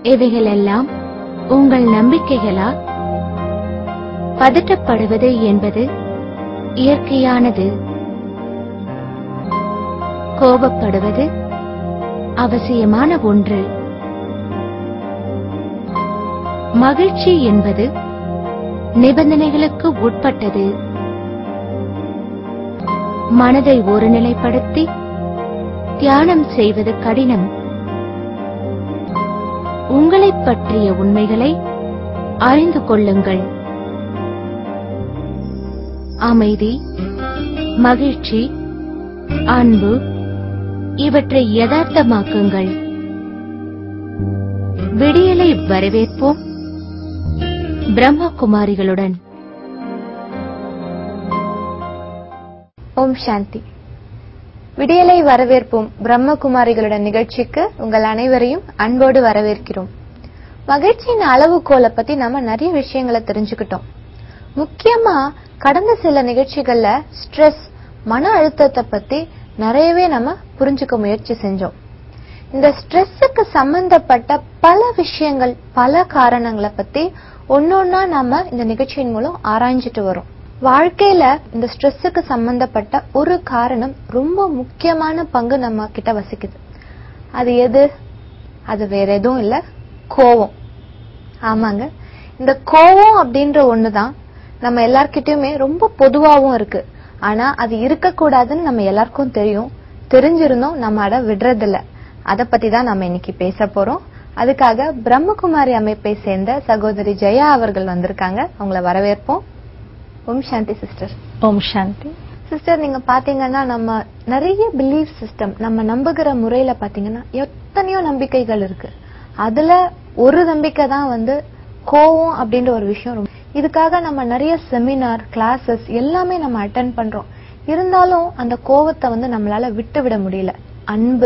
இவைகளெல்லாம் உங்கள் நம்பிக்கைகளா பதட்டப்படுவது என்பது இயற்கையானது கோபப்படுவது அவசியமான ஒன்று மகிழ்ச்சி என்பது நிபந்தனைகளுக்கு உட்பட்டது மனதை ஒருநிலைப்படுத்தி தியானம் செய்வது கடினம் உங்களைப் பற்றிய உண்மைகளை அறிந்து கொள்ளுங்கள் அமைதி மகிழ்ச்சி அன்பு இவற்றை யதார்த்தமாக்குங்கள் விடியலை வரவேற்போம் பிரம்மகுமாரிகளுடன் ஓம் சாந்தி விடியலை வரவேற்போம் பிரம்மகுமாரிகளுடன் நிகழ்ச்சிக்கு உங்கள் அனைவரையும் அன்போடு வரவேற்கிறோம் மகிழ்ச்சியின் அளவுகோலை பத்தி நாம நிறைய விஷயங்களை தெரிஞ்சுக்கிட்டோம் முக்கியமா கடந்த சில நிகழ்ச்சிகள்ல ஸ்ட்ரெஸ் மன அழுத்தத்தை பத்தி நிறையவே நம்ம புரிஞ்சுக்க முயற்சி செஞ்சோம் இந்த ஸ்ட்ரெஸ்ஸுக்கு சம்பந்தப்பட்ட பல விஷயங்கள் பல காரணங்களை பத்தி ஒன்னொன்னா நாம இந்த நிகழ்ச்சியின் மூலம் ஆராய்ஞ்சிட்டு வரோம் வாழ்க்கையில இந்த ஸ்ட்ரெஸ்ஸுக்கு சம்பந்தப்பட்ட ஒரு காரணம் ரொம்ப முக்கியமான பங்கு நம்ம கிட்ட வசிக்குது அது எது அது வேற எதுவும் இல்ல கோவம் ஆமாங்க இந்த கோவம் அப்படின்ற ஒண்ணுதான் நம்ம எல்லார்கிட்டயுமே ரொம்ப பொதுவாவும் இருக்கு ஆனா அது இருக்கக்கூடாதுன்னு நம்ம எல்லாருக்கும் தெரியும் தெரிஞ்சிருந்தோம் நம்ம அட விடுறதில்ல அத பத்தி தான் நம்ம இன்னைக்கு பேச போறோம் அதுக்காக பிரம்மகுமாரி அமைப்பை சேர்ந்த சகோதரி ஜெயா அவர்கள் வந்திருக்காங்க அவங்கள வரவேற்போம் ஓம் சாந்தி சிஸ்டர் ஓம் சாந்தி சிஸ்டர் நீங்க பாத்தீங்கன்னா நம்ம நிறைய பிலீஃப் சிஸ்டம் நம்ம நம்புகிற முறையில பாத்தீங்கன்னா எத்தனையோ நம்பிக்கைகள் இருக்கு அதுல ஒரு நம்பிக்கை தான் வந்து கோவம் அப்படின்ற ஒரு விஷயம் ரொம்ப- இதுக்காக நம்ம நிறைய செமினார் கிளாஸஸ் எல்லாமே நம்ம அட்டென்ட் பண்றோம் இருந்தாலும் அந்த கோவத்தை வந்து நம்மளால விட்டு விட முடியல அன்பு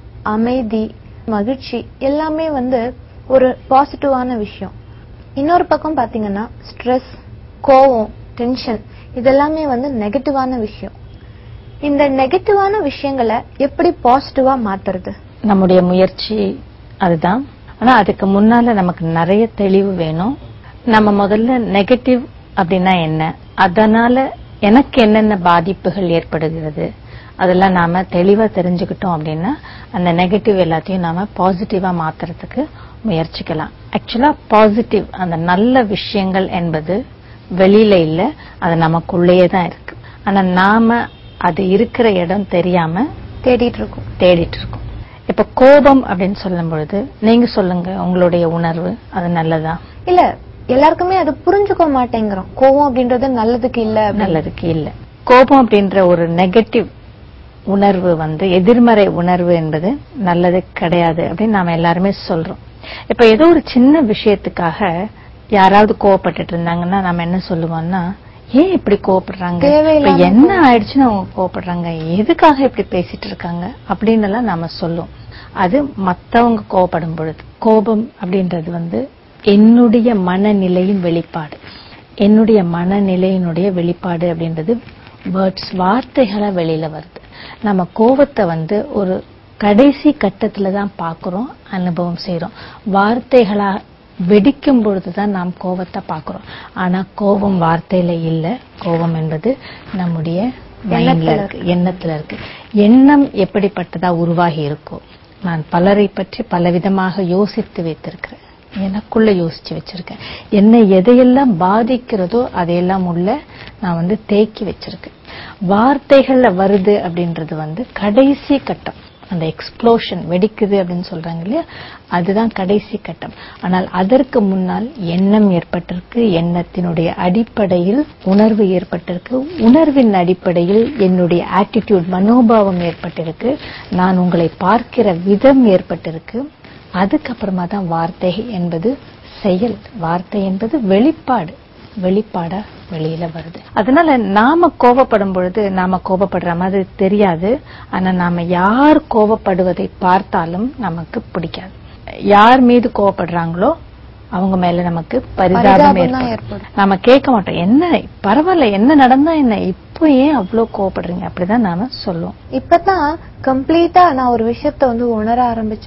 அமைதி மகிழ்ச்சி எல்லாமே வந்து ஒரு பாசிட்டிவான விஷயம் இன்னொரு பக்கம் பாத்தீங்கன்னா ஸ்ட்ரெஸ் கோவம் டென்ஷன் இதெல்லாமே வந்து நெகட்டிவான விஷயம் இந்த நெகட்டிவான விஷயங்களை எப்படி பாசிட்டிவா மாத்துறது நம்முடைய முயற்சி அதுதான் ஆனா அதுக்கு முன்னால நமக்கு நிறைய தெளிவு வேணும் நம்ம முதல்ல நெகட்டிவ் அப்படின்னா என்ன அதனால எனக்கு என்னென்ன பாதிப்புகள் ஏற்படுகிறது அதெல்லாம் நாம தெளிவா தெரிஞ்சுக்கிட்டோம் அப்படின்னா அந்த நெகட்டிவ் எல்லாத்தையும் நாம பாசிட்டிவா மாத்துறதுக்கு முயற்சிக்கலாம் ஆக்சுவலா பாசிட்டிவ் அந்த நல்ல விஷயங்கள் என்பது வெளியில இல்ல அது நமக்குள்ளேயே தான் இருக்கு ஆனா நாம அது இருக்கிற இடம் தெரியாம தேடிட்டு இருக்கோம் தேடிட்டு இருக்கோம் இப்ப கோபம் அப்படின்னு சொல்லும் பொழுது நீங்க சொல்லுங்க உங்களுடைய உணர்வு அது நல்லதா இல்ல எல்லாருக்குமே அது புரிஞ்சுக்க மாட்டேங்கிறோம் கோவம் அப்படின்றது நல்லதுக்கு இல்ல அப்படின்னு. நல்லதுக்கு இல்ல கோபம் அப்படின்ற ஒரு நெகட்டிவ் உணர்வு வந்து எதிர்மறை உணர்வு என்பது நல்லது கிடையாது அப்படின்னு நாம எல்லாருமே சொல்றோம் இப்ப ஏதோ ஒரு சின்ன விஷயத்துக்காக யாராவது கோவப்பட்டுட்டு இருந்தாங்கன்னா நம்ம என்ன சொல்லுவோம்னா ஏன் இப்படி கோவப்படுறாங்க இப்ப தேவையில்லாம என்ன ஆயிடுச்சுன்னு அவங்க கோவப்படுறாங்க எதுக்காக இப்படி பேசிட்டு இருக்காங்க அப்படின்னு எல்லாம் நாம சொல்லுவோம் அது மத்தவங்க கோவப்படும் பொழுது கோபம் அப்படின்றது வந்து என்னுடைய மனநிலையின் வெளிப்பாடு என்னுடைய மனநிலையினுடைய வெளிப்பாடு அப்படின்றது வேர்ட்ஸ் வார்த்தைகளா வெளியில வருது நம்ம கோபத்தை வந்து ஒரு கடைசி கட்டத்துல தான் பார்க்கிறோம் அனுபவம் செய்றோம் வார்த்தைகளா வெடிக்கும் பொழுதுதான் நாம் கோபத்தை பார்க்கிறோம் ஆனா கோபம் வார்த்தையில இல்ல கோபம் என்பது நம்முடைய மைண்ட்ல இருக்கு எண்ணத்துல இருக்கு எண்ணம் எப்படிப்பட்டதா உருவாகி இருக்கோ நான் பலரை பற்றி பலவிதமாக யோசித்து வைத்திருக்கிறேன் எனக்குள்ள யோசிச்சு வச்சிருக்கேன் என்னை எதையெல்லாம் பாதிக்கிறதோ அதையெல்லாம் உள்ள நான் வந்து தேக்கி வச்சிருக்கேன் வார்த்தைகள்ல வருது அப்படின்றது வந்து கடைசி கட்டம் அந்த எக்ஸ்ப்ளோஷன் வெடிக்குது அப்படின்னு சொல்றாங்க இல்லையா அதுதான் கடைசி கட்டம் ஆனால் அதற்கு முன்னால் எண்ணம் ஏற்பட்டிருக்கு எண்ணத்தினுடைய அடிப்படையில் உணர்வு ஏற்பட்டிருக்கு உணர்வின் அடிப்படையில் என்னுடைய ஆட்டிடியூட் மனோபாவம் ஏற்பட்டிருக்கு நான் உங்களை பார்க்கிற விதம் ஏற்பட்டிருக்கு அதுக்கப்புறமா தான் வார்த்தை என்பது செயல் வார்த்தை என்பது வெளிப்பாடு வெளிப்பாடா வெளியில வருது அதனால நாம கோபப்படும் பொழுது நாம கோபப்படுற மாதிரி தெரியாது ஆனா நாம யார் கோபப்படுவதை பார்த்தாலும் நமக்கு பிடிக்காது யார் மீது கோபப்படுறாங்களோ அவங்க மேல நமக்கு பரிதாபம் பரிதாபம் தான் ஏற்படும் ஏற்படும். நாம கேட்க மாட்டோம் என்ன பரவாயில்ல என்ன நடந்தா என்ன இப்போ ஏன் அவ்வளவு கோவப்படுறீங்க அப்படிதான் நாம சொல்லுவோம் இப்பதான் கம்ப்ளீட்டா நான் ஒரு விஷயத்த வந்து உணர ஆரம்பிச்சேன்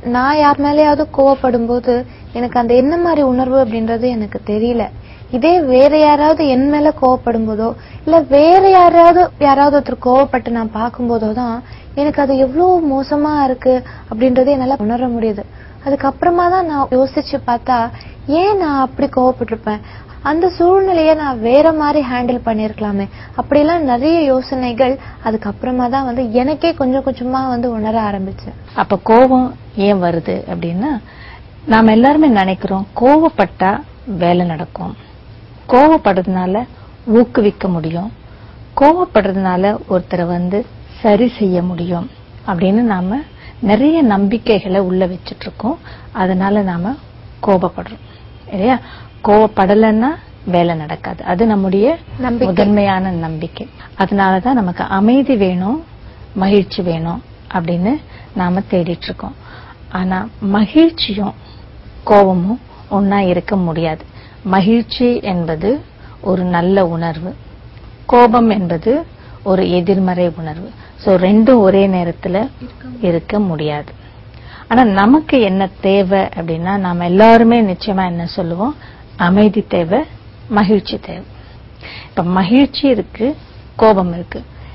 நான் யார் மேலயாவது கோவப்படும் போது எனக்கு அந்த என்ன மாதிரி உணர்வு அப்படின்றது எனக்கு தெரியல இதே வேற யாராவது என் மேல கோவப்படும் போதோ இல்ல வேற யாராவது யாராவது ஒருத்தர் கோவப்பட்டு நான் பார்க்கும்போதோ தான் எனக்கு அது எவ்வளவு மோசமா இருக்கு அப்படின்றது என்னால உணர முடியுது அதுக்கப்புறமா தான் நான் யோசிச்சு பார்த்தா ஏன் நான் அப்படி கோவப்பட்டிருப்பேன் அந்த சூழ்நிலையை நான் வேற மாதிரி ஹேண்டில் பண்ணிருக்கலாமே அப்படிலாம் நிறைய யோசனைகள் அதுக்கப்புறமா தான் வந்து எனக்கே கொஞ்சம் கொஞ்சமா வந்து உணர ஆரம்பிச்சேன் அப்ப கோபம் ஏன் வருது அப்படின்னா நாம எல்லாருமே நினைக்கிறோம் கோவப்பட்டா வேலை நடக்கும் கோவப்படுறதுனால ஊக்குவிக்க முடியும் கோவப்படுறதுனால ஒருத்தரை வந்து சரி செய்ய முடியும் அப்படின்னு நாம நிறைய நம்பிக்கைகளை உள்ள வச்சிட்டு இருக்கோம் அதனால நாம கோபப்படுறோம் இல்லையா கோவப்படலைன்னா வேலை நடக்காது அது நம்முடைய நம்பிக்கை. முதன்மையான நம்பிக்கை அதனாலதான் நமக்கு அமைதி வேணும் மகிழ்ச்சி வேணும் அப்படின்னு நாம தேடிட்டு இருக்கோம் ஆனா மகிழ்ச்சியும் கோபமும் ஒன்னா இருக்க முடியாது மகிழ்ச்சி என்பது ஒரு நல்ல உணர்வு கோபம் என்பது ஒரு எதிர்மறை உணர்வு சோ ரெண்டும் ஒரே நேரத்துல இருக்க முடியாது ஆனா நமக்கு என்ன தேவை அப்படின்னா நாம எல்லாருமே நிச்சயமா என்ன சொல்லுவோம் அமைதி தேவை மகிழ்ச்சி தேவை இப்ப மகிழ்ச்சி இருக்கு கோபம் இருக்கு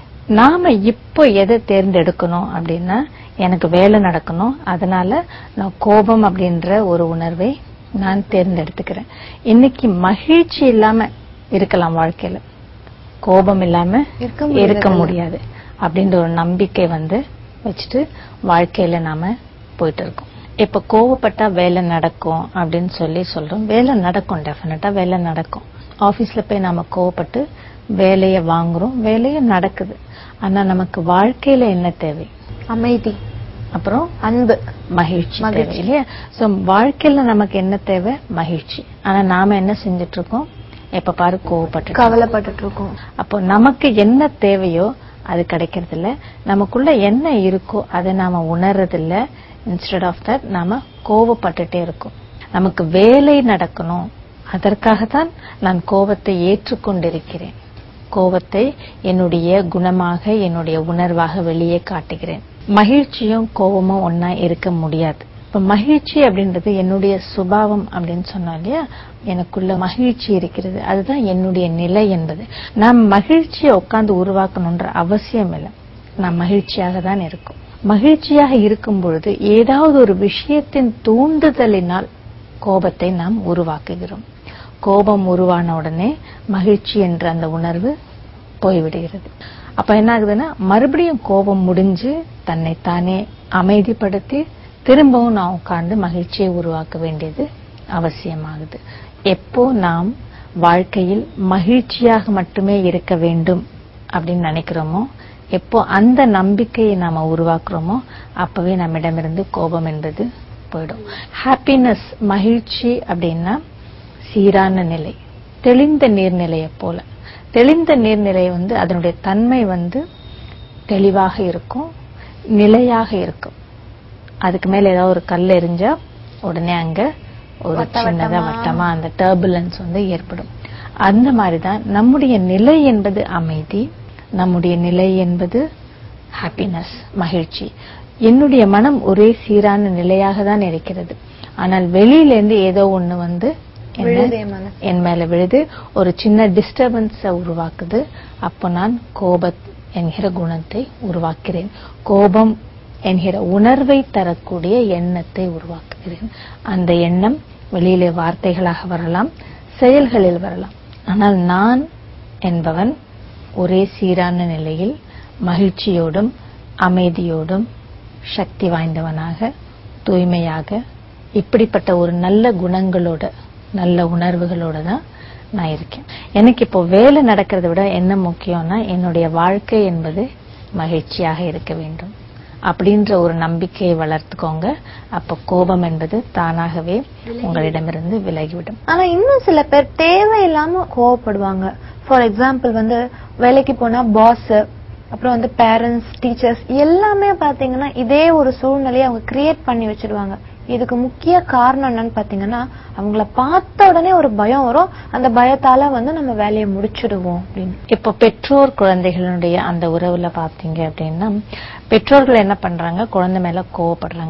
நாம இப்போ எதை தேர்ந்தெடுக்கணும் அப்படின்னா எனக்கு வேலை நடக்கணும் அதனால நான் கோபம் அப்படின்ற ஒரு உணர்வை நான் தேர்ந்தெடுத்துக்கிறேன் இன்னைக்கு மகிழ்ச்சி இல்லாம இருக்கலாம் வாழ்க்கையில கோபம் இல்லாம இருக்க முடியாது. இருக்க முடியாது அப்படின்ற ஒரு நம்பிக்கை வந்து வச்சுட்டு வாழ்க்கையில நாம போயிட்டு இருக்கோம் இப்ப கோவப்பட்டா வேலை நடக்கும் அப்படின்னு சொல்லி சொல்றோம் வேலை நடக்கும் டெஃபினட்டா வேலை நடக்கும் ஆபீஸ்ல போய் நாம கோவப்பட்டு வேலையை வாங்குறோம் வேலையும் நடக்குது ஆனா நமக்கு வாழ்க்கையில என்ன தேவை அமைதி அப்புறம் அன்பு மகிழ்ச்சி தேவை மகிழ்ச்சி. இல்லையா சோ வாழ்க்கையில நமக்கு என்ன தேவை மகிழ்ச்சி ஆனா நாம என்ன செஞ்சுட்டு இருக்கோம் எப்ப பாரு கோவப்பட்டு கவலைப்பட்டுட்டு இருக்கோம் அப்போ நமக்கு என்ன தேவையோ அது கிடைக்கிறது இல்ல நமக்குள்ள என்ன இருக்கோ அதை நாம உணர்றது இல்ல இன்ஸ்டெட் ஆஃப் தட் நாம கோவப்பட்டுட்டே இருக்கோம் நமக்கு வேலை நடக்கணும் அதற்காக தான் நான் கோபத்தை ஏற்றுக்கொண்டிருக்கிறேன் கோபத்தை என்னுடைய குணமாக என்னுடைய உணர்வாக வெளியே காட்டுகிறேன் மகிழ்ச்சியும் கோபமும் ஒன்னா இருக்க முடியாது இப்ப மகிழ்ச்சி அப்படின்றது என்னுடைய சுபாவம் அப்படின்னு சொன்னா இல்லையா எனக்குள்ள மகிழ்ச்சி இருக்கிறது அதுதான் என்னுடைய நிலை என்பது நான் மகிழ்ச்சியை உட்கார்ந்து உருவாக்கணும்ன்ற அவசியம் இல்லை நான் மகிழ்ச்சியாக தான் இருக்கும் மகிழ்ச்சியாக இருக்கும் பொழுது ஏதாவது ஒரு விஷயத்தின் தூண்டுதலினால் கோபத்தை நாம் உருவாக்குகிறோம் கோபம் உருவான உடனே மகிழ்ச்சி என்ற அந்த உணர்வு போய்விடுகிறது அப்ப என்ன ஆகுதுன்னா மறுபடியும் கோபம் முடிஞ்சு தன்னை தானே அமைதிப்படுத்தி திரும்பவும் நான் உட்கார்ந்து மகிழ்ச்சியை உருவாக்க வேண்டியது அவசியமாகுது எப்போ நாம் வாழ்க்கையில் மகிழ்ச்சியாக மட்டுமே இருக்க வேண்டும் அப்படின்னு நினைக்கிறோமோ எப்போ அந்த நம்பிக்கையை நாம உருவாக்குறோமோ அப்பவே நம்மிடமிருந்து கோபம் என்பது போயிடும் ஹாப்பினஸ் மகிழ்ச்சி அப்படின்னா சீரான நிலை தெளிந்த நீர்நிலையை போல தெளிந்த நீர்நிலை வந்து அதனுடைய தன்மை வந்து தெளிவாக இருக்கும் நிலையாக இருக்கும் அதுக்கு மேல ஏதாவது ஒரு கல் எரிஞ்சா உடனே அங்க ஒரு வட்ட சின்னதா வட்டமா. வட்டமா அந்த டர்புலன்ஸ் வந்து ஏற்படும் அந்த மாதிரிதான் நம்முடைய நிலை என்பது அமைதி நம்முடைய நிலை என்பது ஹாப்பினஸ் மகிழ்ச்சி என்னுடைய மனம் ஒரே சீரான நிலையாக தான் இருக்கிறது ஆனால் வெளியில இருந்து ஏதோ ஒண்ணு வந்து என்ன விழுது என் மனசு. என் மேல விழுது ஒரு சின்ன டிஸ்டர்பன்ஸ உருவாக்குது அப்போ நான் கோபத் என்கிற குணத்தை உருவாக்கிறேன் கோபம் என்கிற உணர்வை தரக்கூடிய எண்ணத்தை உருவாக்குகிறேன் அந்த எண்ணம் வெளியிலே வார்த்தைகளாக வரலாம் செயல்களில் வரலாம் ஆனால் நான் என்பவன் ஒரே சீரான நிலையில் மகிழ்ச்சியோடும் அமைதியோடும் சக்தி வாய்ந்தவனாக தூய்மையாக இப்படிப்பட்ட ஒரு நல்ல குணங்களோட நல்ல உணர்வுகளோட தான் நான் இருக்கேன் எனக்கு இப்போ வேலை நடக்கிறத விட என்ன முக்கியம்னா என்னுடைய வாழ்க்கை என்பது மகிழ்ச்சியாக இருக்க வேண்டும் அப்படின்ற ஒரு நம்பிக்கையை வளர்த்துக்கோங்க அப்ப கோபம் என்பது தானாகவே உங்களிடமிருந்து விலகிவிடும் ஆனா இன்னும் சில பேர் தேவையில்லாம கோவப்படுவாங்க ஃபார் எக்ஸாம்பிள் வந்து வேலைக்கு போனா பாஸ் அப்புறம் வந்து பேரண்ட்ஸ் டீச்சர்ஸ் எல்லாமே பாத்தீங்கன்னா இதே ஒரு சூழ்நிலையை அவங்க கிரியேட் பண்ணி வச்சிருவாங்க இதுக்கு முக்கிய காரணம் என்னன்னு பாத்தீங்கன்னா அவங்கள பார்த்த உடனே ஒரு பயம் வரும் அந்த பயத்தால வந்து நம்ம வேலையை முடிச்சிடுவோம் அப்படின்னு இப்போ பெற்றோர் குழந்தைகளுடைய அந்த உறவுல பாத்தீங்க அப்படின்னா பெற்றோர்கள் என்ன பண்றாங்க குழந்தை மேல கோவப்படுறாங்க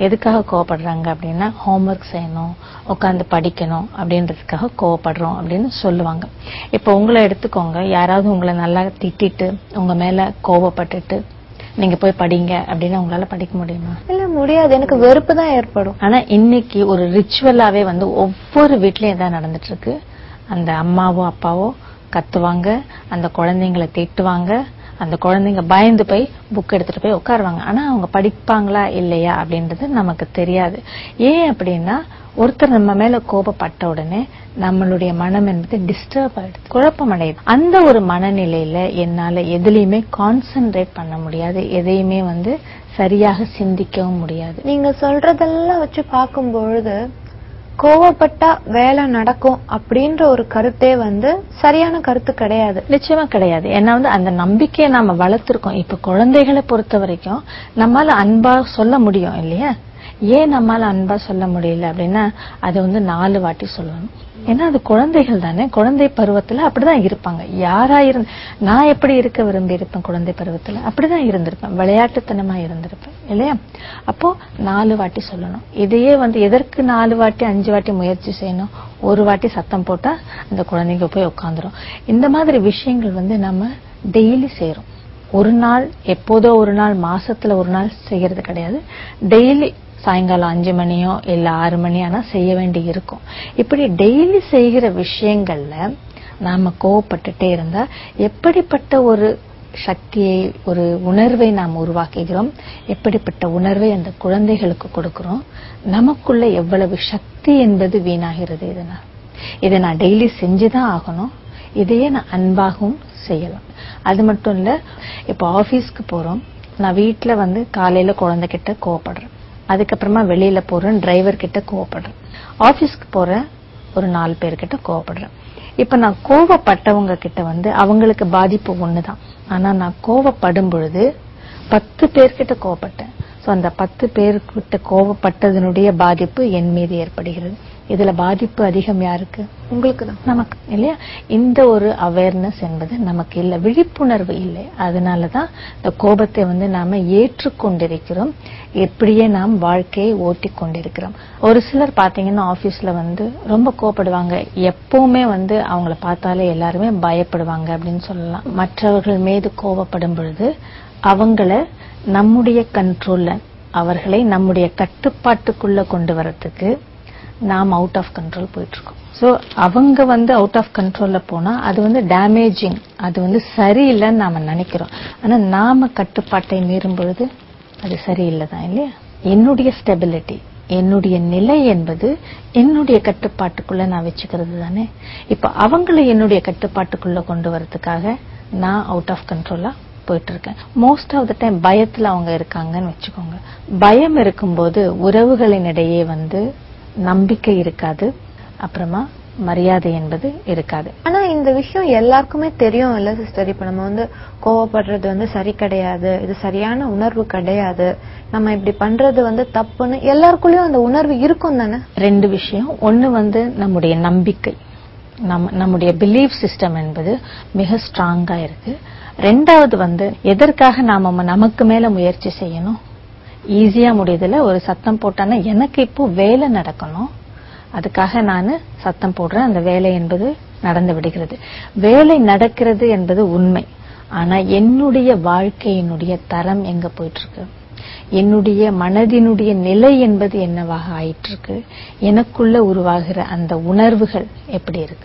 எதுக்காக கோவப்படுறாங்க அப்படின்னா ஹோம்ஒர்க் செய்யணும் உட்காந்து படிக்கணும் அப்படின்றதுக்காக கோவப்படுறோம் அப்படின்னு சொல்லுவாங்க இப்போ உங்களை எடுத்துக்கோங்க யாராவது உங்களை நல்லா திட்டிட்டு உங்க மேல கோவப்பட்டுட்டு நீங்க போய் படிங்க அப்படின்னு உங்களால படிக்க முடியுமா இல்ல முடியாது எனக்கு வெறுப்பு தான் ஏற்படும் ஆனா இன்னைக்கு ஒரு ரிச்சுவலாவே வந்து ஒவ்வொரு வீட்லயும் தான் நடந்துட்டு இருக்கு அந்த அம்மாவோ அப்பாவோ கத்துவாங்க அந்த குழந்தைங்களை திட்டுவாங்க அந்த குழந்தைங்க பயந்து போய் புக் எடுத்துட்டு போய் உட்காருவாங்க ஆனா அவங்க படிப்பாங்களா இல்லையா அப்படின்றது நமக்கு தெரியாது ஏன் அப்படின்னா ஒருத்தர் நம்ம மேல கோபப்பட்ட உடனே நம்மளுடைய மனம் என்பது டிஸ்டர்ப் ஆயிடுது குழப்பம் அடையுது அந்த ஒரு மனநிலையில என்னால எதுலயுமே கான்சென்ட்ரேட் பண்ண முடியாது எதையுமே வந்து சரியாக சிந்திக்கவும் முடியாது நீங்க சொல்றதெல்லாம் வச்சு பார்க்கும் பொழுது கோவப்பட்டா வேலை நடக்கும் அப்படின்ற ஒரு கருத்தே வந்து சரியான கருத்து கிடையாது நிச்சயமா கிடையாது ஏன்னா வந்து அந்த நம்பிக்கையை நாம வளர்த்திருக்கோம் இப்ப குழந்தைகளை பொறுத்த வரைக்கும் நம்மால அன்பா சொல்ல முடியும் இல்லையா ஏன் நம்மால அன்பா சொல்ல முடியல அப்படின்னா அது வந்து நாலு வாட்டி சொல்லணும் ஏன்னா அது குழந்தைகள் தானே குழந்தை பருவத்துல அப்படிதான் இருப்பாங்க யாரா இருந்து நான் எப்படி இருக்க விரும்பி இருப்பேன் குழந்தை பருவத்துல அப்படிதான் இருந்திருப்பேன் விளையாட்டுத்தனமா இருந்திருப்பேன் இல்லையா அப்போ நாலு வாட்டி சொல்லணும் இதையே வந்து எதற்கு நாலு வாட்டி அஞ்சு வாட்டி முயற்சி செய்யணும் ஒரு வாட்டி சத்தம் போட்டா அந்த குழந்தைங்க போய் உட்காந்துரும் இந்த மாதிரி விஷயங்கள் வந்து நம்ம டெய்லி செய்யறோம் ஒரு நாள் எப்போதோ ஒரு நாள் மாசத்துல ஒரு நாள் செய்யறது கிடையாது டெய்லி சாயங்காலம் அஞ்சு மணியோ இல்ல ஆறு மணி ஆனா செய்ய வேண்டி இருக்கும் இப்படி டெய்லி செய்கிற விஷயங்கள்ல நாம கோவப்பட்டுட்டே இருந்தா எப்படிப்பட்ட ஒரு சக்தியை ஒரு உணர்வை நாம் உருவாக்குகிறோம் எப்படிப்பட்ட உணர்வை அந்த குழந்தைகளுக்கு கொடுக்கிறோம் நமக்குள்ள எவ்வளவு சக்தி என்பது வீணாகிறது இதனால் இதை நான் டெய்லி செஞ்சுதான் ஆகணும் இதையே நான் அன்பாகவும் செய்யலாம் அது மட்டும் இல்ல இப்போ ஆபீஸ்க்கு போறோம் நான் வீட்ல வந்து காலையில குழந்தைகிட்ட கோவப்படுறேன் அதுக்கப்புறமா வெளியில போறேன் டிரைவர் கிட்ட கோவப்படுறேன் ஆபீஸ்க்கு போறேன் ஒரு நாலு பேர்கிட்ட கோவப்படுறேன் இப்ப நான் கோவப்பட்டவங்க கிட்ட வந்து அவங்களுக்கு பாதிப்பு ஒண்ணுதான் ஆனா நான் கோவப்படும் பொழுது பத்து பேர்கிட்ட கோவப்பட்டேன் சோ அந்த பத்து பேர்கிட்ட கோவப்பட்டதனுடைய பாதிப்பு என் மீது ஏற்படுகிறது இதுல பாதிப்பு அதிகம் யாருக்கு உங்களுக்கு தான் நமக்கு இல்லையா இந்த ஒரு அவேர்னஸ் என்பது நமக்கு இல்லை விழிப்புணர்வு இல்லை அதனாலதான் இந்த கோபத்தை வந்து நாம ஏற்றுக்கொண்டிருக்கிறோம் எப்படியே நாம் வாழ்க்கையை ஓட்டிக் கொண்டிருக்கிறோம் ஒரு சிலர் பாத்தீங்கன்னா ஆபீஸ்ல வந்து ரொம்ப கோபப்படுவாங்க எப்பவுமே வந்து அவங்கள பார்த்தாலே எல்லாருமே பயப்படுவாங்க அப்படின்னு சொல்லலாம் மற்றவர்கள் மீது கோபப்படும் பொழுது அவங்கள நம்முடைய கண்ட்ரோல்ல அவர்களை நம்முடைய கட்டுப்பாட்டுக்குள்ள கொண்டு வரதுக்கு நாம் அவுட் ஆஃப் கண்ட்ரோல் போயிட்டு இருக்கோம் சோ அவங்க வந்து அவுட் ஆஃப் கண்ட்ரோல்ல போனா அது வந்து டேமேஜிங் அது வந்து சரியில்லைன்னு நாம நினைக்கிறோம் ஆனா நாம கட்டுப்பாட்டை மீறும் பொழுது அது சரியில்லை தான் இல்லையா என்னுடைய ஸ்டெபிலிட்டி என்னுடைய நிலை என்பது என்னுடைய கட்டுப்பாட்டுக்குள்ள நான் வச்சுக்கிறது தானே இப்ப அவங்களை என்னுடைய கட்டுப்பாட்டுக்குள்ள கொண்டு வரதுக்காக நான் அவுட் ஆஃப் கண்ட்ரோலா போயிட்டு இருக்கேன் மோஸ்ட் ஆஃப் த டைம் பயத்துல அவங்க இருக்காங்கன்னு வச்சுக்கோங்க பயம் இருக்கும்போது உறவுகளின் இடையே வந்து நம்பிக்கை இருக்காது அப்புறமா மரியாதை என்பது இருக்காது ஆனா இந்த விஷயம் எல்லாருக்குமே தெரியும் இல்ல சிஸ்டர் இப்ப நம்ம வந்து கோவப்படுறது வந்து சரி கிடையாது இது சரியான உணர்வு கிடையாது நம்ம இப்படி பண்றது வந்து தப்புன்னு எல்லாருக்குள்ளயும் அந்த உணர்வு இருக்கும் தானே ரெண்டு விஷயம் ஒண்ணு வந்து நம்முடைய நம்பிக்கை நம்ம நம்முடைய பிலீஃப் சிஸ்டம் என்பது மிக ஸ்ட்ராங்கா இருக்கு ரெண்டாவது வந்து எதற்காக நாம நமக்கு மேல முயற்சி செய்யணும் ஈஸியா முடியுதுல ஒரு சத்தம் போட்டானா எனக்கு இப்போ வேலை நடக்கணும் அதுக்காக நான் சத்தம் போடுறேன் அந்த வேலை என்பது நடந்து விடுகிறது வேலை நடக்கிறது என்பது உண்மை ஆனா என்னுடைய வாழ்க்கையினுடைய தரம் எங்க போயிட்டு இருக்கு என்னுடைய மனதினுடைய நிலை என்பது என்னவாக ஆயிட்டு இருக்கு எனக்குள்ள உருவாகிற அந்த உணர்வுகள் எப்படி இருக்கு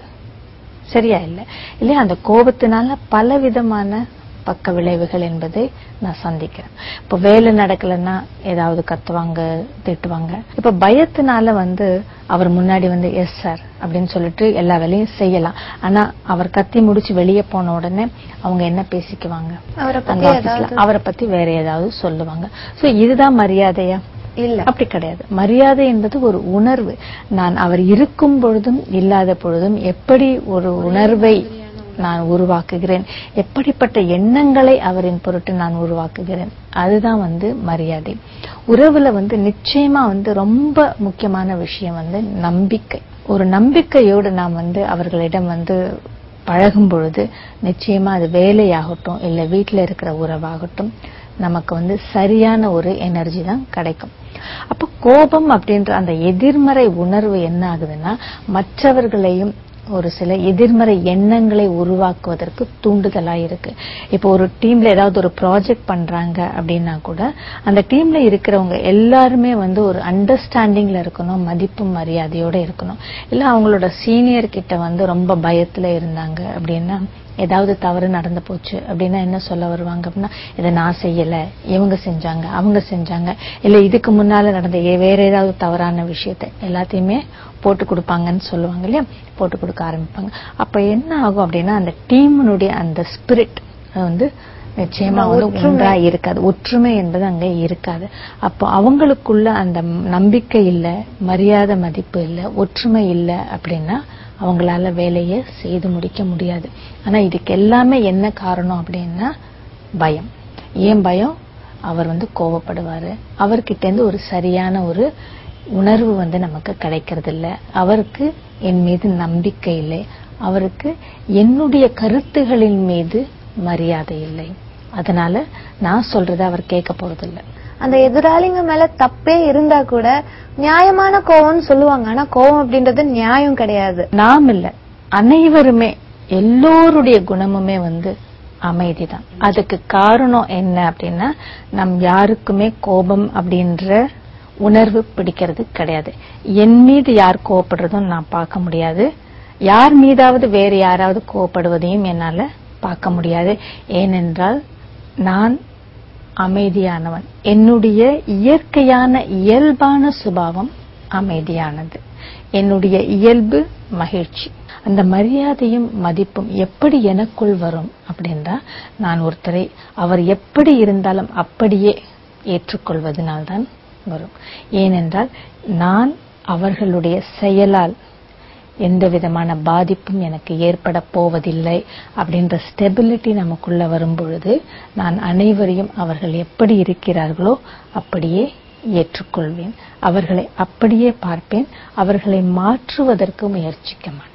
சரியா இல்ல இல்லையா அந்த கோபத்தினால பல விதமான பக்க விளைவுகள் என்பதை நான் சந்திக்கிறேன் இப்ப வேலை நடக்கலன்னா ஏதாவது கத்துவாங்க திட்டுவாங்க இப்ப பயத்தினால வந்து அவர் முன்னாடி வந்து எஸ் சார் அப்படின்னு சொல்லிட்டு எல்லா வேலையும் செய்யலாம் ஆனா அவர் கத்தி முடிச்சு வெளியே போன உடனே அவங்க என்ன பேசிக்குவாங்க அவரை அந்த பத்தி ஆபீஸ்ல ஏதாவது அவரை பத்தி வேற ஏதாவது சொல்லுவாங்க சோ இதுதான் மரியாதையா இல்ல அப்படி கிடையாது மரியாதை என்பது ஒரு உணர்வு நான் அவர் இருக்கும் பொழுதும் இல்லாத பொழுதும் எப்படி ஒரு உணர்வை நான் உருவாக்குகிறேன் எப்படிப்பட்ட எண்ணங்களை அவரின் பொருட்டு நான் உருவாக்குகிறேன் அதுதான் வந்து மரியாதை உறவுல வந்து நிச்சயமா வந்து ரொம்ப முக்கியமான விஷயம் வந்து நம்பிக்கை ஒரு நம்பிக்கையோடு நாம் வந்து அவர்களிடம் வந்து பழகும் பொழுது நிச்சயமா அது வேலையாகட்டும் இல்ல வீட்டுல இருக்கிற உறவாகட்டும் நமக்கு வந்து சரியான ஒரு எனர்ஜி தான் கிடைக்கும் அப்ப கோபம் அப்படின்ற அந்த எதிர்மறை உணர்வு என்ன ஆகுதுன்னா மற்றவர்களையும் ஒரு சில எதிர்மறை எண்ணங்களை உருவாக்குவதற்கு தூண்டுதலா இருக்கு இப்போ ஒரு டீம்ல ஏதாவது ஒரு ப்ராஜெக்ட் பண்றாங்க அப்படின்னா கூட அந்த டீம்ல இருக்கிறவங்க எல்லாருமே வந்து ஒரு அண்டர்ஸ்டாண்டிங்ல இருக்கணும் மதிப்பு மரியாதையோட இருக்கணும் இல்ல அவங்களோட சீனியர் கிட்ட வந்து ரொம்ப பயத்துல இருந்தாங்க அப்படின்னா ஏதாவது தவறு நடந்து போச்சு அப்படின்னா என்ன சொல்ல வருவாங்க அப்படின்னா இதை நான் செய்யல இவங்க செஞ்சாங்க அவங்க செஞ்சாங்க இல்ல இதுக்கு முன்னால நடந்த ஏ- வேற ஏதாவது தவறான விஷயத்தை எல்லாத்தையுமே போட்டு கொடுப்பாங்கன்னு சொல்லுவாங்க இல்லையா போட்டு கொடுக்க ஆரம்பிப்பாங்க அப்ப என்ன ஆகும் அப்படின்னா அந்த டீமுடைய அந்த ஸ்பிரிட் வந்து நிச்சயமா வந்து ஒன்றா இருக்காது ஒற்றுமை என்பது அங்க இருக்காது அப்போ அவங்களுக்குள்ள அந்த நம்பிக்கை இல்ல மரியாதை மதிப்பு இல்ல ஒற்றுமை இல்ல அப்படின்னா அவங்களால வேலையை செய்து முடிக்க முடியாது ஆனா இதுக்கு எல்லாமே என்ன காரணம் அப்படின்னா பயம் ஏன் பயம் அவர் வந்து கோவப்படுவாரு அவர்கிட்ட இருந்து ஒரு சரியான ஒரு உணர்வு வந்து நமக்கு கிடைக்கிறது இல்ல அவருக்கு என் மீது நம்பிக்கை இல்லை அவருக்கு என்னுடைய கருத்துகளின் மீது மரியாதை இல்லை அதனால நான் சொல்றதை அவர் கேட்க போறதில்ல அந்த எதிராளிங்க மேல தப்பே இருந்தா கூட நியாயமான கோவம்னு சொல்லுவாங்க ஆனா கோவம் அப்படின்றது நியாயம் கிடையாது நாம் இல்ல அனைவருமே எல்லோருடைய குணமுமே வந்து அமைதிதான் அதுக்கு காரணம் என்ன அப்படின்னா நம் யாருக்குமே கோபம் அப்படின்ற உணர்வு பிடிக்கிறது கிடையாது என் மீது யார் கோவப்படுறதும் நான் பார்க்க முடியாது யார் மீதாவது வேறு யாராவது கோவப்படுவதையும் என்னால பார்க்க முடியாது ஏனென்றால் நான் அமைதியானவன் என்னுடைய இயற்கையான இயல்பான சுபாவம் அமைதியானது என்னுடைய இயல்பு மகிழ்ச்சி அந்த மரியாதையும் மதிப்பும் எப்படி எனக்குள் வரும் அப்படின்றா நான் ஒருத்தரை அவர் எப்படி இருந்தாலும் அப்படியே ஏற்றுக்கொள்வதனால்தான் வரும் ஏனென்றால் நான் அவர்களுடைய செயலால் எந்த விதமான பாதிப்பும் எனக்கு ஏற்பட போவதில்லை அப்படின்ற ஸ்டெபிலிட்டி நமக்குள்ள வரும் பொழுது நான் அனைவரையும் அவர்கள் எப்படி இருக்கிறார்களோ அப்படியே ஏற்றுக்கொள்வேன் அவர்களை அப்படியே பார்ப்பேன் அவர்களை மாற்றுவதற்கு முயற்சிக்க மாட்டேன்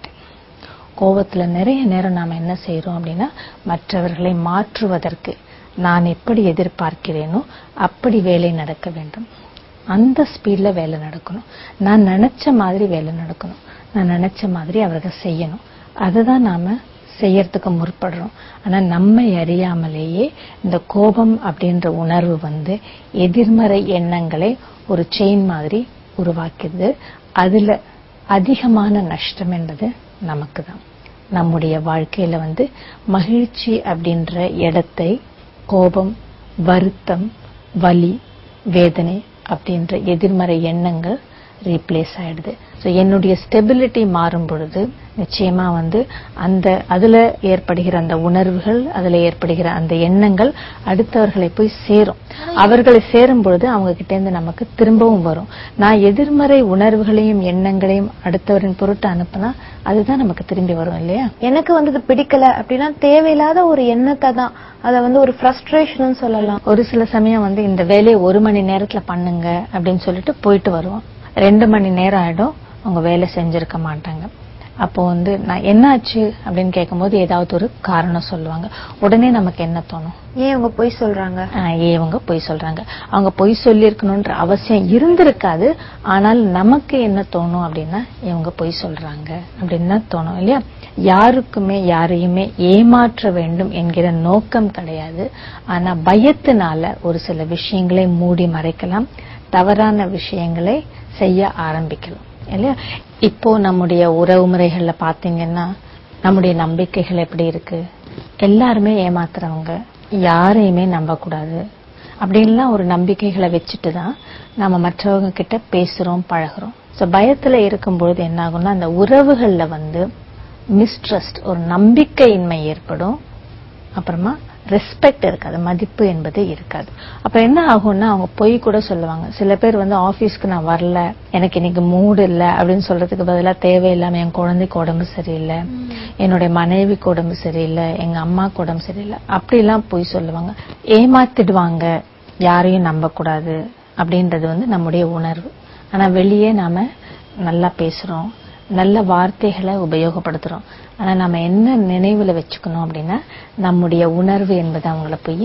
கோவத்துல நிறைய நேரம் நாம என்ன செய்றோம் அப்படின்னா மற்றவர்களை மாற்றுவதற்கு நான் எப்படி எதிர்பார்க்கிறேனோ அப்படி வேலை நடக்க வேண்டும் அந்த ஸ்பீட்ல வேலை நடக்கணும் நான் நினைச்ச மாதிரி வேலை நடக்கணும் நான் நினைச்ச மாதிரி அவர்கள் செய்யணும் அதுதான் நாம செய்யறதுக்கு முற்படுறோம் ஆனா நம்மை அறியாமலேயே இந்த கோபம் அப்படின்ற உணர்வு வந்து எதிர்மறை எண்ணங்களை ஒரு செயின் மாதிரி உருவாக்குது அதுல அதிகமான நஷ்டம் என்பது நமக்கு தான் நம்முடைய வாழ்க்கையில வந்து மகிழ்ச்சி அப்படின்ற இடத்தை கோபம் வருத்தம் வலி வேதனை அப்படின்ற எதிர்மறை எண்ணங்கள் ரீப்ளேஸ் ஆயிடுது ஸோ என்னுடைய ஸ்டெபிலிட்டி மாறும் பொழுது நிச்சயமா வந்து அந்த அதுல ஏற்படுகிற அந்த உணர்வுகள் அதுல ஏற்படுகிற அந்த எண்ணங்கள் அடுத்தவர்களை போய் சேரும் அவர்களை சேரும் பொழுது அவங்க கிட்ட இருந்து நமக்கு திரும்பவும் வரும் நான் எதிர்மறை உணர்வுகளையும் எண்ணங்களையும் அடுத்தவரின் பொருட்டு அனுப்புனா அதுதான் நமக்கு திரும்பி வரும் இல்லையா எனக்கு வந்து இது பிடிக்கல அப்படின்னா தேவையில்லாத ஒரு எண்ணத்தை தான் அத வந்து ஒரு ஃப்ரஸ்ட்ரேஷன் சொல்லலாம் ஒரு சில சமயம் வந்து இந்த வேலையை ஒரு மணி நேரத்துல பண்ணுங்க அப்படின்னு சொல்லிட்டு போயிட்டு வருவோம் ரெண்டு மணி நேரம் ஆயிடும் அவங்க வேலை செஞ்சிருக்க மாட்டாங்க அப்போ வந்து நான் என்னாச்சு அப்படின்னு கேட்கும்போது ஏதாவது ஒரு காரணம் சொல்லுவாங்க உடனே நமக்கு என்ன தோணும் ஏன் அவங்க பொய் சொல்றாங்க ஆஹ் ஏன் இவங்க பொய் சொல்றாங்க அவங்க பொய் சொல்லியிருக்கணும்ன்ற அவசியம் இருந்திருக்காது ஆனால் நமக்கு என்ன தோணும் அப்படின்னா இவங்க பொய் சொல்றாங்க அப்படின்னு தான் தோணும் இல்லையா யாருக்குமே யாரையுமே ஏமாற்ற வேண்டும் என்கிற நோக்கம் கிடையாது ஆனா பயத்தினால ஒரு சில விஷயங்களை மூடி மறைக்கலாம் தவறான விஷயங்களை செய்ய ஆரம்பிக்கலாம் இல்லையா இப்போ நம்முடைய உறவு முறைகள்ல பாத்தீங்கன்னா நம்முடைய நம்பிக்கைகள் எப்படி இருக்கு எல்லாருமே ஏமாத்துறவங்க யாரையுமே நம்பக்கூடாது அப்படின்லாம் ஒரு நம்பிக்கைகளை வச்சுட்டு தான் நம்ம மற்றவங்க கிட்ட பேசுறோம் பழகுறோம் ஸோ பயத்துல இருக்கும்பொழுது என்ன ஆகும்னா அந்த உறவுகள்ல வந்து மிஸ்ட்ரஸ்ட் ஒரு நம்பிக்கையின்மை ஏற்படும் அப்புறமா ரெஸ்பெக்ட் இருக்காது மதிப்பு என்பது இருக்காது அப்ப என்ன ஆகும்னா அவங்க பொய் கூட சொல்லுவாங்க சில பேர் வந்து ஆபீஸ்க்கு நான் வரல எனக்கு இன்னைக்கு மூடு இல்ல அப்படின்னு சொல்றதுக்கு பதிலா தேவையில்லாம என் குழந்தைக்கு உடம்பு சரியில்லை என்னுடைய மனைவிக்கு உடம்பு சரியில்லை எங்க அம்மாக்கு உடம்பு சரியில்லை அப்படிலாம் பொய் சொல்லுவாங்க ஏமாத்திடுவாங்க யாரையும் நம்பக்கூடாது அப்படின்றது வந்து நம்முடைய உணர்வு ஆனா வெளியே நாம நல்லா பேசுறோம் நல்ல வார்த்தைகளை உபயோகப்படுத்துறோம் ஆனா நம்ம என்ன நினைவுல வச்சுக்கணும் அப்படின்னா நம்முடைய உணர்வு என்பது அவங்கள போய்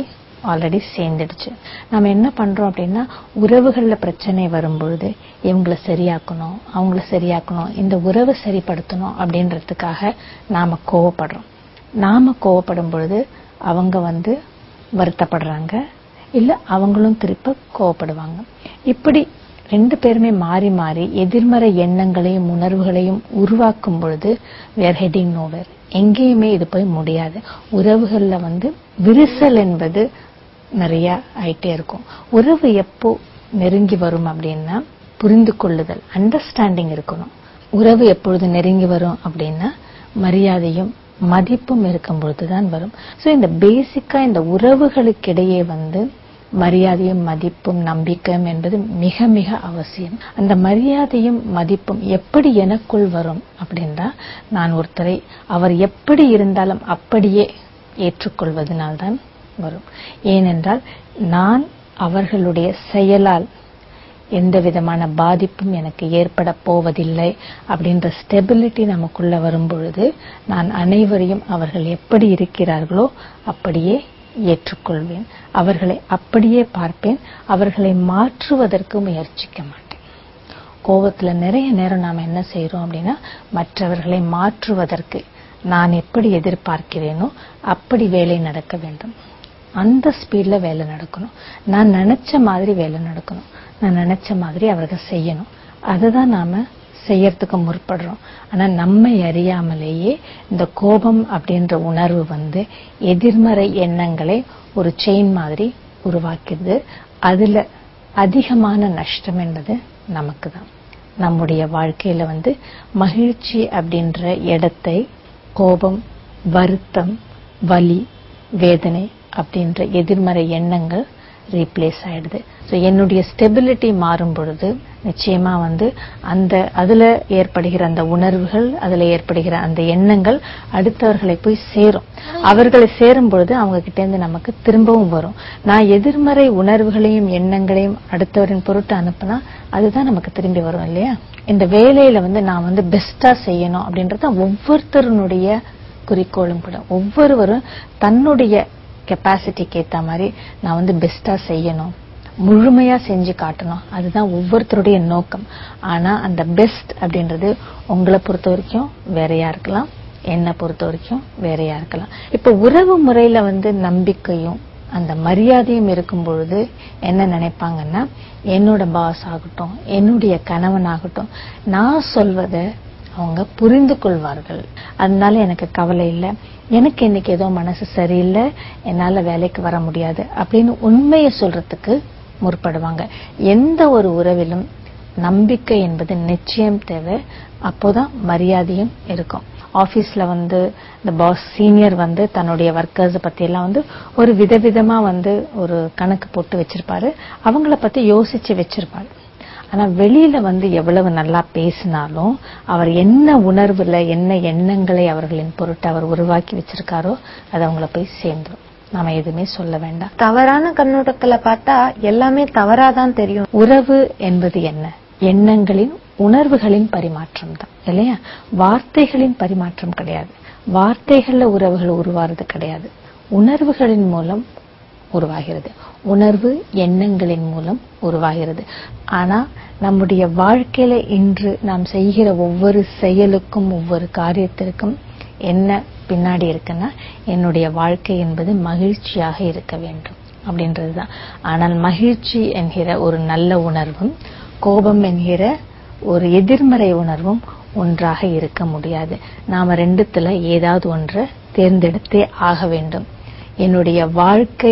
ஆல்ரெடி சேர்ந்துடுச்சு நம்ம என்ன பண்றோம் அப்படின்னா உறவுகள்ல பிரச்சனை வரும்பொழுது இவங்களை சரியாக்கணும் அவங்கள சரியாக்கணும் இந்த உறவை சரிப்படுத்தணும் அப்படின்றதுக்காக நாம கோவப்படுறோம் நாம கோவப்படும் பொழுது அவங்க வந்து வருத்தப்படுறாங்க இல்ல அவங்களும் திருப்ப கோவப்படுவாங்க இப்படி ரெண்டு பேருமே மாறி மாறி எதிர்மறை எண்ணங்களையும் உணர்வுகளையும் உருவாக்கும் பொழுது வேர் ஹெட்டிங் நோவர் எங்கேயுமே இது போய் முடியாது உறவுகள்ல வந்து விரிசல் என்பது நிறைய ஆயிட்டே இருக்கும் உறவு எப்போ நெருங்கி வரும் அப்படின்னா புரிந்து கொள்ளுதல் அண்டர்ஸ்டாண்டிங் இருக்கணும் உறவு எப்பொழுது நெருங்கி வரும் அப்படின்னா மரியாதையும் மதிப்பும் இருக்கும் பொழுதுதான் வரும் சோ இந்த பேசிக்கா இந்த உறவுகளுக்கிடையே வந்து மரியாதையும் மதிப்பும் நம்பிக்கையும் என்பது மிக மிக அவசியம் அந்த மரியாதையும் மதிப்பும் எப்படி எனக்குள் வரும் அப்படின்னா நான் ஒருத்தரை அவர் எப்படி இருந்தாலும் அப்படியே ஏற்றுக்கொள்வதனால்தான் வரும் ஏனென்றால் நான் அவர்களுடைய செயலால் எந்த விதமான பாதிப்பும் எனக்கு ஏற்பட போவதில்லை அப்படின்ற ஸ்டெபிலிட்டி நமக்குள்ள வரும் பொழுது நான் அனைவரையும் அவர்கள் எப்படி இருக்கிறார்களோ அப்படியே ஏற்றுக்கொள்வேன் அவர்களை அப்படியே பார்ப்பேன் அவர்களை மாற்றுவதற்கு முயற்சிக்க மாட்டேன் கோபத்துல நிறைய நேரம் நாம என்ன செய்யறோம் அப்படின்னா மற்றவர்களை மாற்றுவதற்கு நான் எப்படி எதிர்பார்க்கிறேனோ அப்படி வேலை நடக்க வேண்டும் அந்த ஸ்பீட்ல வேலை நடக்கணும் நான் நினைச்ச மாதிரி வேலை நடக்கணும் நான் நினைச்ச மாதிரி அவர்கள் செய்யணும் அதுதான் நாம செய்யறதுக்கு முற்படுறோம் ஆனா நம்மை அறியாமலேயே இந்த கோபம் அப்படின்ற உணர்வு வந்து எதிர்மறை எண்ணங்களை ஒரு செயின் மாதிரி உருவாக்குது அதுல அதிகமான நஷ்டம் என்பது நமக்கு தான் நம்முடைய வாழ்க்கையில வந்து மகிழ்ச்சி அப்படின்ற இடத்தை கோபம் வருத்தம் வலி வேதனை அப்படின்ற எதிர்மறை எண்ணங்கள் ரீப்ளேஸ் ஆயிடுது ஸோ என்னுடைய ஸ்டெபிலிட்டி மாறும் பொழுது நிச்சயமா வந்து அந்த அதுல ஏற்படுகிற அந்த உணர்வுகள் அதுல ஏற்படுகிற அந்த எண்ணங்கள் அடுத்தவர்களை போய் சேரும் அவர்களை சேரும் பொழுது அவங்க கிட்ட இருந்து நமக்கு திரும்பவும் வரும் நான் எதிர்மறை உணர்வுகளையும் எண்ணங்களையும் அடுத்தவரின் பொருட்டு அனுப்புனா அதுதான் நமக்கு திரும்பி வரும் இல்லையா இந்த வேலையில வந்து நான் வந்து பெஸ்டா செய்யணும் அப்படின்றது ஒவ்வொருத்தருடைய குறிக்கோளும் கூட ஒவ்வொருவரும் தன்னுடைய கெப்பாசிட்டிக்கு ஏத்த மாதிரி நான் வந்து பெஸ்டா செய்யணும் முழுமையா செஞ்சு காட்டணும் அதுதான் ஒவ்வொருத்தருடைய நோக்கம் ஆனா அந்த பெஸ்ட் அப்படின்றது உங்களை பொறுத்த வரைக்கும் வேறையா இருக்கலாம் என்னை பொறுத்த வரைக்கும் வேறையா இருக்கலாம் இப்ப உறவு முறையில வந்து நம்பிக்கையும் அந்த மரியாதையும் இருக்கும் பொழுது என்ன நினைப்பாங்கன்னா என்னோட பாஸ் ஆகட்டும் என்னுடைய கணவன் ஆகட்டும் நான் சொல்வதை அவங்க புரிந்து கொள்வார்கள் அதனால எனக்கு கவலை இல்லை எனக்கு இன்னைக்கு ஏதோ மனசு சரியில்லை என்னால வேலைக்கு வர முடியாது அப்படின்னு உண்மையை சொல்றதுக்கு முற்படுவாங்க எந்த ஒரு உறவிலும் நம்பிக்கை என்பது நிச்சயம் தேவை அப்போதான் மரியாதையும் இருக்கும் ஆபீஸ்ல வந்து இந்த பாஸ் சீனியர் வந்து தன்னுடைய ஒர்க்கர்ஸ் பத்தி எல்லாம் வந்து ஒரு விதவிதமா வந்து ஒரு கணக்கு போட்டு வச்சிருப்பாரு அவங்கள பத்தி யோசிச்சு வச்சிருப்பாரு ஆனா வெளியில வந்து எவ்வளவு நல்லா பேசினாலும் அவர் என்ன உணர்வுல என்ன எண்ணங்களை அவர்களின் பொருட்டு அவர் உருவாக்கி வச்சிருக்காரோ அது அவங்கள போய் சேர்ந்துரும் நாம எதுவுமே சொல்ல வேண்டாம் தவறான கண்ணோட்டத்துல பார்த்தா எல்லாமே தவறாதான் தெரியும் உறவு என்பது என்ன எண்ணங்களின் உணர்வுகளின் பரிமாற்றம் தான் இல்லையா வார்த்தைகளின் பரிமாற்றம் கிடையாது வார்த்தைகள்ல உறவுகள் உருவாறது கிடையாது உணர்வுகளின் மூலம் உருவாகிறது உணர்வு எண்ணங்களின் மூலம் உருவாகிறது ஆனா நம்முடைய வாழ்க்கையில இன்று நாம் செய்கிற ஒவ்வொரு செயலுக்கும் ஒவ்வொரு காரியத்திற்கும் என்ன பின்னாடி இருக்குன்னா என்னுடைய வாழ்க்கை என்பது மகிழ்ச்சியாக இருக்க வேண்டும் அப்படின்றதுதான் ஆனால் மகிழ்ச்சி என்கிற ஒரு நல்ல உணர்வும் கோபம் என்கிற ஒரு எதிர்மறை உணர்வும் ஒன்றாக இருக்க முடியாது நாம ரெண்டுத்துல ஏதாவது ஒன்றை தேர்ந்தெடுத்தே ஆக வேண்டும் என்னுடைய வாழ்க்கை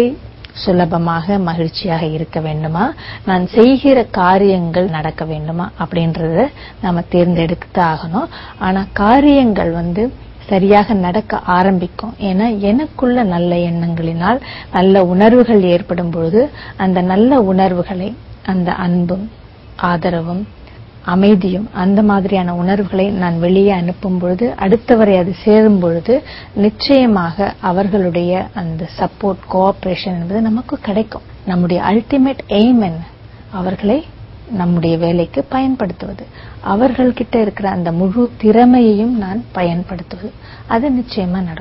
சுலபமாக மகிழ்ச்சியாக இருக்க வேண்டுமா நான் செய்கிற காரியங்கள் நடக்க வேண்டுமா அப்படின்றத நாம தேர்ந்தெடுத்து ஆகணும் ஆனா காரியங்கள் வந்து சரியாக நடக்க ஆரம்பிக்கும் ஏன்னா எனக்குள்ள நல்ல எண்ணங்களினால் நல்ல உணர்வுகள் ஏற்படும் பொழுது அந்த நல்ல உணர்வுகளை அந்த அன்பும் ஆதரவும் அமைதியும் அந்த மாதிரியான உணர்வுகளை நான் வெளியே அனுப்பும் பொழுது அடுத்தவரை அது சேரும் பொழுது நிச்சயமாக அவர்களுடைய அந்த சப்போர்ட் கோஆபரேஷன் என்பது நமக்கு கிடைக்கும் நம்முடைய அல்டிமேட் எய்ம் என்ன அவர்களை நம்முடைய வேலைக்கு பயன்படுத்துவது அவர்கள்கிட்ட இருக்கிற அந்த முழு திறமையையும் நான் பயன்படுத்துவது அது நிச்சயமா நடக்கும்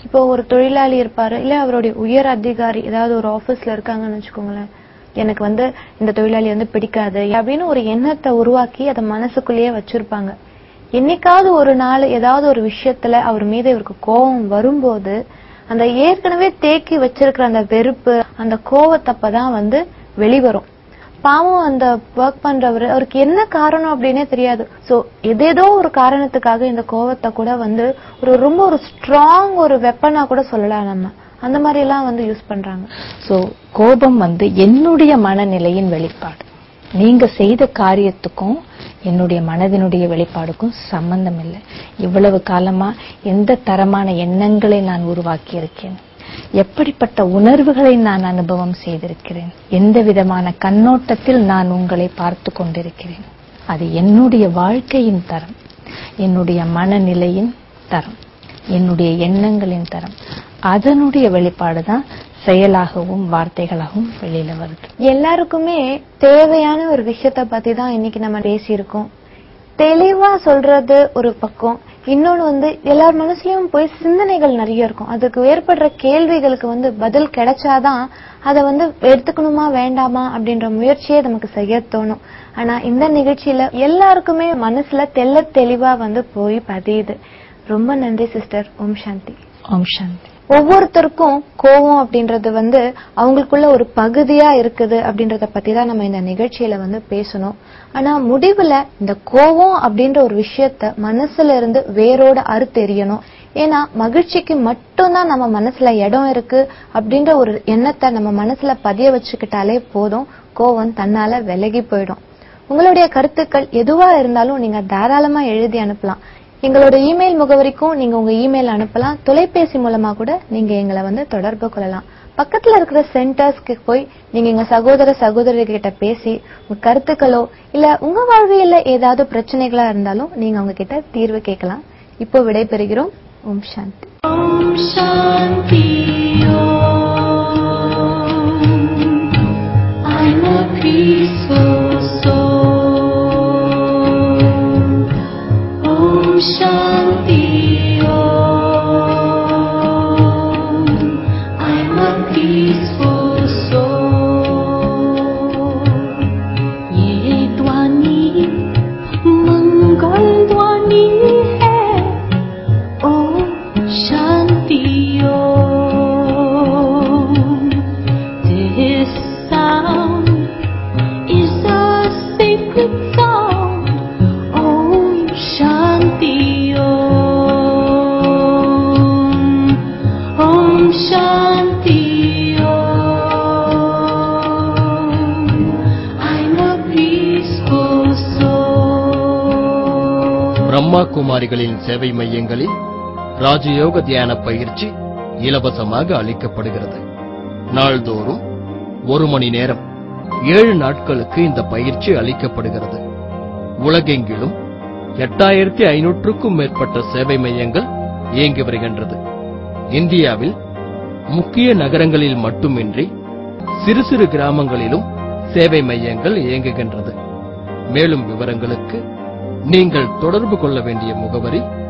இப்போ ஒரு தொழிலாளி இருப்பாரு இல்ல அவருடைய உயர் அதிகாரி ஏதாவது ஒரு ஆபீஸ்ல இருக்காங்கன்னு வச்சுக்கோங்களேன் எனக்கு வந்து இந்த தொழிலாளி வந்து பிடிக்காது அப்படின்னு ஒரு எண்ணத்தை உருவாக்கி அதை மனசுக்குள்ளேயே வச்சிருப்பாங்க என்னைக்காவது ஒரு நாள் ஏதாவது ஒரு விஷயத்துல அவர் மீது இவருக்கு கோபம் வரும்போது அந்த ஏற்கனவே தேக்கி வச்சிருக்கிற அந்த வெறுப்பு அந்த கோவத்தப்பதான் வந்து வெளிவரும் பாவம் அந்த ஒர்க் பண்றவர் அவருக்கு என்ன காரணம் அப்படின்னே தெரியாது சோ ஏதேதோ ஒரு காரணத்துக்காக இந்த கோவத்தை கூட வந்து ஒரு ரொம்ப ஒரு ஸ்ட்ராங் ஒரு வெப்பனா கூட சொல்லலாம் நம்ம அந்த மாதிரி எல்லாம் வந்து யூஸ் பண்றாங்க சோ கோபம் வந்து என்னுடைய மனநிலையின் வெளிப்பாடு நீங்க செய்த காரியத்துக்கும் என்னுடைய மனதினுடைய வெளிப்பாடுக்கும் சம்பந்தம் இல்லை இவ்வளவு காலமா எந்த தரமான எண்ணங்களை நான் உருவாக்கி இருக்கேன் எப்படிப்பட்ட உணர்வுகளை நான் அனுபவம் செய்திருக்கிறேன் எந்த விதமான கண்ணோட்டத்தில் நான் உங்களை பார்த்து கொண்டிருக்கிறேன் அது என்னுடைய வாழ்க்கையின் தரம் என்னுடைய மனநிலையின் தரம் என்னுடைய எண்ணங்களின் தரம் அதனுடைய வெளிப்பாடு தான் செயலாகவும் வார்த்தைகளாகவும் வெளியில வருது எல்லாருக்குமே தேவையான ஒரு விஷயத்த பத்தி தான் இன்னைக்கு நம்ம பேசியிருக்கோம் தெளிவா சொல்றது ஒரு பக்கம் இன்னொன்னு வந்து எல்லார் மனசுலயும் போய் சிந்தனைகள் நிறைய இருக்கும் அதுக்கு ஏற்படுற கேள்விகளுக்கு வந்து பதில் கிடைச்சாதான் அதை வந்து எடுத்துக்கணுமா வேண்டாமா அப்படின்ற முயற்சியே நமக்கு செய்ய தோணும் ஆனா இந்த நிகழ்ச்சியில எல்லாருக்குமே மனசுல தெள்ள தெளிவா வந்து போய் பதியுது ரொம்ப நன்றி சிஸ்டர் ஓம் சாந்தி ஓம் சாந்தி ஒவ்வொருத்தருக்கும் கோவம் அப்படின்றது வந்து அவங்களுக்குள்ள ஒரு பகுதியா இருக்குது அப்படின்றத பத்தி தான் நம்ம இந்த நிகழ்ச்சியில வந்து பேசணும் ஆனா முடிவுல இந்த கோவம் அப்படின்ற ஒரு விஷயத்த மனசுல இருந்து வேரோட அறுத்தெறியணும் ஏன்னா மகிழ்ச்சிக்கு மட்டும்தான் நம்ம மனசுல இடம் இருக்கு அப்படின்ற ஒரு எண்ணத்தை நம்ம மனசுல பதிய வச்சுக்கிட்டாலே போதும் கோவம் தன்னால விலகி போயிடும் உங்களுடைய கருத்துக்கள் எதுவா இருந்தாலும் நீங்க தாராளமா எழுதி அனுப்பலாம் எங்களோட இமெயில் முகவரிக்கும் நீங்க உங்க இமெயில் அனுப்பலாம் தொலைபேசி மூலமா கூட நீங்க எங்களை வந்து தொடர்பு கொள்ளலாம் பக்கத்துல இருக்கிற சென்டர்ஸ்க்கு போய் நீங்க எங்க சகோதர சகோதரி கிட்ட பேசி உங்க கருத்துக்களோ இல்ல உங்க வாழ்வியல்ல ஏதாவது பிரச்சனைகளா இருந்தாலும் நீங்க அவங்க கிட்ட தீர்வு கேட்கலாம் இப்போ விடைபெறுகிறோம் ஓம் சாந்தி I'm a peaceful soul. Om Shanti Om. I'm a peaceful soul. ये ध्वनि मंगल ध्वनि है ओम शांति ओम This sound is a sacred sound. Om Shanti Om. Om Shanti Om. I'm a peaceful soul. Brahma குமாரிகளின் சேவை மையங்களில் ராஜயோக தியான பயிற்சி இலவசமாக அளிக்கப்படுகிறது நாள்தோறும் ஒரு மணி நேரம் ஏழு நாட்களுக்கு இந்த பயிற்சி அளிக்கப்படுகிறது உலகெங்கிலும் எட்டாயிரத்தி ஐநூற்றுக்கும் மேற்பட்ட சேவை மையங்கள் இயங்கி வருகின்றது இந்தியாவில் முக்கிய நகரங்களில் மட்டுமின்றி சிறு சிறு கிராமங்களிலும் சேவை மையங்கள் இயங்குகின்றது மேலும் விவரங்களுக்கு நீங்கள் தொடர்பு கொள்ள வேண்டிய முகவரி